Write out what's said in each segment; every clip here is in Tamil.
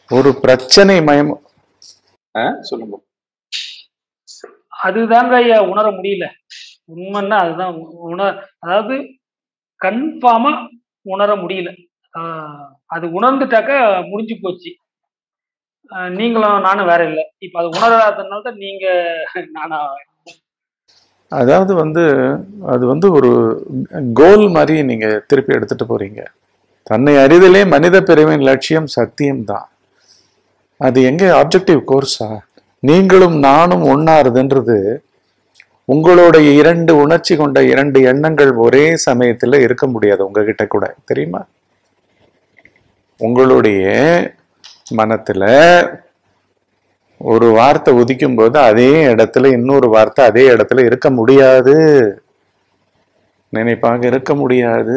ஒரு பிரச்சனை மயம் ஆ, சொல்லுங்க அதுதாங்க ஐயா உணர முடியல உண்மைன்னா அதுதான் உ- உண அதாவது கன்ஃபார்மா உணர முடியல ஆஹ் அது உணர்ந்துட்டாக்க முடிஞ்சு போச்சு ஆஹ் நீங்களும் நானும் வேற இல்லை இப்ப அது உணராதனால தான் நீங்க நானா அதாவது வந்து அது வந்து ஒரு கோல் மாதிரி நீங்க திருப்பி எடுத்துட்டு போறீங்க தன்னை அறிதலே மனித பிரிவின் லட்சியம் சத்தியம்தான் அது எங்க ஆப்ஜெக்டிவ் கோர்ஸா நீங்களும் நானும் ஒன்னாருதுன்றது உங்களுடைய இரண்டு உணர்ச்சி கொண்ட இரண்டு எண்ணங்கள் ஒரே சமயத்துல இருக்க முடியாது உங்ககிட்ட கூட தெரியுமா உங்களுடைய மனத்துல ஒரு வார்த்தை உதிக்கும் போது அதே இடத்துல இன்னொரு வார்த்தை அதே இடத்துல இருக்க முடியாது நினைப்பாக இருக்க முடியாது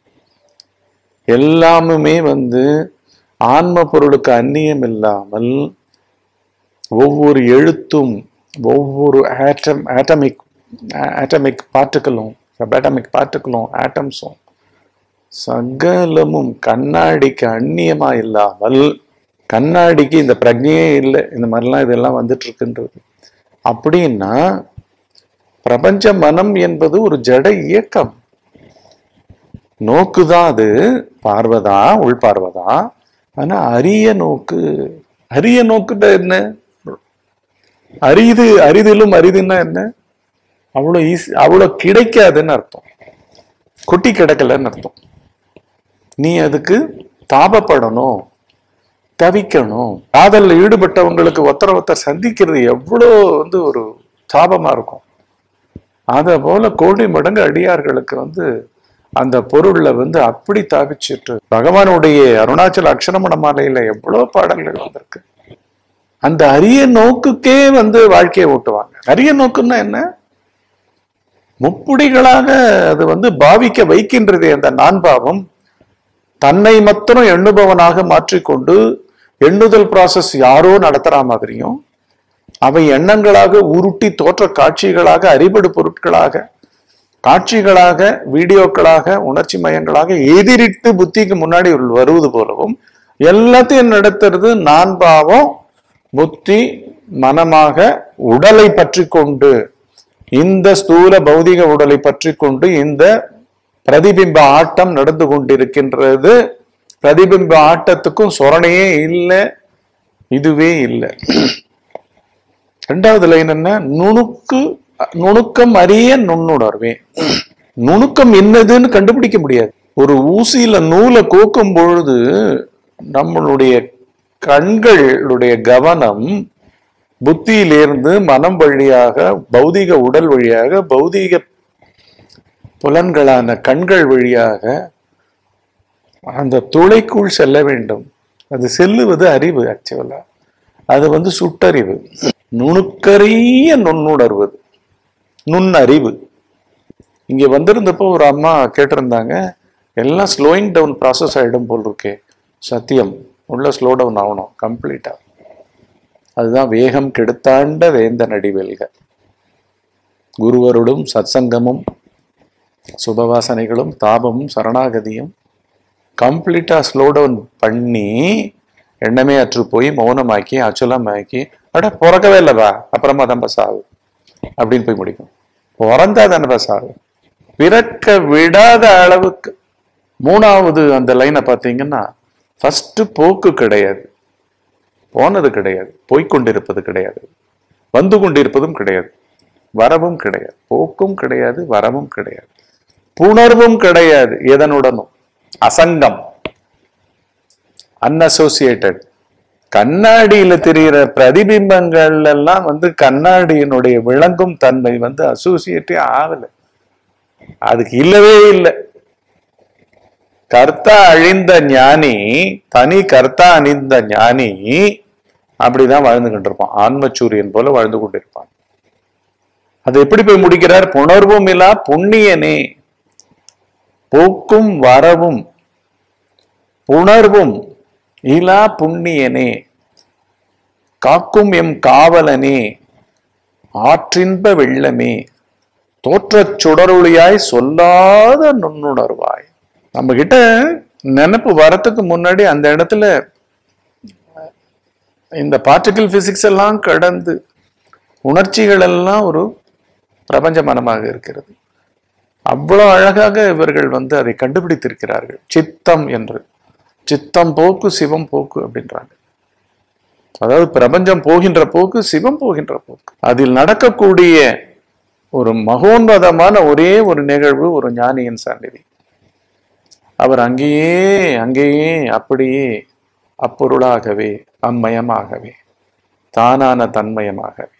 எல்லாமுமே வந்து ஆன்ம பொருளுக்கு அந்நியம் இல்லாமல் ஒவ்வொரு எழுத்தும் ஒவ்வொரு ஆட்டம் ஆட்டமிக் ஆட்டமிக் பார்ட்டிக்கலும் சபாட்டமிக் பார்ட்டிக்கலும் ஆட்டம்ஸும் சகலமும் கண்ணாடிக்கு அந்நியமா இல்லாமல் கண்ணாடிக்கு இந்த பிரஜையே இல்லை இந்த மாதிரிலாம் இதெல்லாம் வந்துட்டு இருக்குன்றது அப்படின்னா பிரபஞ்ச மனம் என்பது ஒரு ஜட இயக்கம் நோக்குதான் அது பார்வைதான் உள் பார்வைதான் ஆனா அரிய நோக்கு அரிய நோக்குட்ட என்ன அரிது அரிதிலும் அரிதுன்னா என்ன அவ்வளோ ஈஸி அவ்வளோ கிடைக்காதுன்னு அர்த்தம் கொட்டி கிடக்கலன்னு அர்த்தம் நீ அதுக்கு தாபப்படணும் தவிக்கணும் காதல்ல ஈடுபட்டவங்களுக்கு ஒருத்தர ஒருத்தர் சந்திக்கிறது எவ்வளோ வந்து ஒரு தாபமா இருக்கும் அத போல கோடி மடங்கு அடியார்களுக்கு வந்து அந்த பொருள்ல வந்து அப்படி தாவிச்சிட்டு பகவானுடைய அருணாச்சல அக்ஷரமண மாலையில எவ்வளவு பாடல்கள் வந்திருக்கு அந்த அரிய நோக்குக்கே வந்து வாழ்க்கையை ஓட்டுவாங்க அரிய நோக்குன்னா என்ன முப்புடிகளாக அது வந்து பாவிக்க வைக்கின்றதே அந்த நான்பாவம் தன்னை மாத்திரம் எண்ணுபவனாக மாற்றிக்கொண்டு எண்ணுதல் ப்ராசஸ் யாரோ நடத்துற மாதிரியும் அவை எண்ணங்களாக உருட்டி தோற்ற காட்சிகளாக அறிபடு பொருட்களாக காட்சிகளாக வீடியோக்களாக உணர்ச்சி மயங்களாக எதிரிட்டு புத்திக்கு முன்னாடி வருவது போலவும் எல்லாத்தையும் நடத்துறது நான் பாவம் புத்தி மனமாக உடலை பற்றி கொண்டு இந்த ஸ்தூல பௌதிக உடலை பற்றி கொண்டு இந்த பிரதிபிம்ப ஆட்டம் நடந்து கொண்டிருக்கின்றது பிரதிபிம்ப ஆட்டத்துக்கும் சொரணையே இல்லை இதுவே இல்லை ரெண்டாவது லைன் என்ன நுணுக்கு நுணுக்கம் அறிய நுண்ணுணர்வே நுணுக்கம் என்னதுன்னு கண்டுபிடிக்க முடியாது ஒரு ஊசியில நூலை கோக்கும் பொழுது நம்மளுடைய கண்களுடைய கவனம் புத்தியிலிருந்து மனம் வழியாக பௌதிக உடல் வழியாக பௌதிக புலன்களான கண்கள் வழியாக அந்த துளைக்குள் செல்ல வேண்டும் அது செல்லுவது அறிவு ஆக்சுவலா அது வந்து சுட்டறிவு நுணுக்கரிய நுண்ணுணர்வது நுண்ணறிவு இங்க வந்திருந்தப்போ ஒரு அம்மா கேட்டிருந்தாங்க எல்லாம் ஸ்லோயிங் டவுன் ப்ராசஸ் ஆயிடும் போல் இருக்கே சத்தியம் உள்ள ஸ்லோ டவுன் ஆகணும் கம்ப்ளீட்டா அதுதான் வேகம் கெடுத்தாண்ட வேந்த நடிவெல்க குருவருடும் சத்சங்கமும் சுபவாசனைகளும் தாபமும் சரணாகதியும் கம்ப்ளீட்டா ஸ்லோ டவுன் பண்ணி எண்ணமே அற்று போய் மௌனமாக்கி அச்சலமாக்கி அட பிறக்கவே இல்லைப்பா அப்புறமா தான்ப்பா சாவு அப்படின்னு போய் முடிக்கும் பிறந்தா தானப்பா சாவு பிறக்க விடாத அளவுக்கு மூணாவது அந்த லைனை பார்த்தீங்கன்னா ஃபர்ஸ்ட் போக்கு கிடையாது போனது கிடையாது போய்க்கொண்டிருப்பது கிடையாது வந்து கொண்டிருப்பதும் கிடையாது வரவும் கிடையாது போக்கும் கிடையாது வரவும் கிடையாது புணர்வும் கிடையாது எதனுடனும் அசங்கம் அன்அசோசியேட்டட் கண்ணாடியில தெரிகிற பிரதிபிம்பங்கள் எல்லாம் வந்து கண்ணாடியினுடைய விளங்கும் தன்மை வந்து அசோசியேட்டே ஆகல அதுக்கு இல்லவே இல்லை கர்த்தா அழிந்த ஞானி தனி கர்த்தா அணிந்த ஞானி அப்படிதான் வாழ்ந்து கொண்டிருப்பான் ஆன்மச்சூரியன் போல வாழ்ந்து கொண்டிருப்பான் அது எப்படி போய் முடிக்கிறார் புணர்வும் இல்லா புண்ணியனே போக்கும் வரவும் புணர்வும் இலா புண்ணியனே காக்கும் எம் காவலனே ஆற்றின்ப வெள்ளமே தோற்றச் சுடரொளியாய் சொல்லாத நுண்ணுணர்வாய் நம்ம கிட்ட நினைப்பு வரத்துக்கு முன்னாடி அந்த இடத்துல இந்த பார்ட்டிகிள் பிசிக்ஸ் எல்லாம் கடந்து உணர்ச்சிகள் எல்லாம் ஒரு பிரபஞ்ச மனமாக இருக்கிறது அவ்வளவு அழகாக இவர்கள் வந்து அதை கண்டுபிடித்திருக்கிறார்கள் சித்தம் என்று சித்தம் போக்கு சிவம் போக்கு அப்படின்றாங்க அதாவது பிரபஞ்சம் போகின்ற போக்கு சிவம் போகின்ற போக்கு அதில் நடக்கக்கூடிய ஒரு மகோன்னதமான ஒரே ஒரு நிகழ்வு ஒரு ஞானியின் சந்நிதி அவர் அங்கேயே அங்கேயே அப்படியே அப்பொருளாகவே அம்மயமாகவே தானான தன்மயமாகவே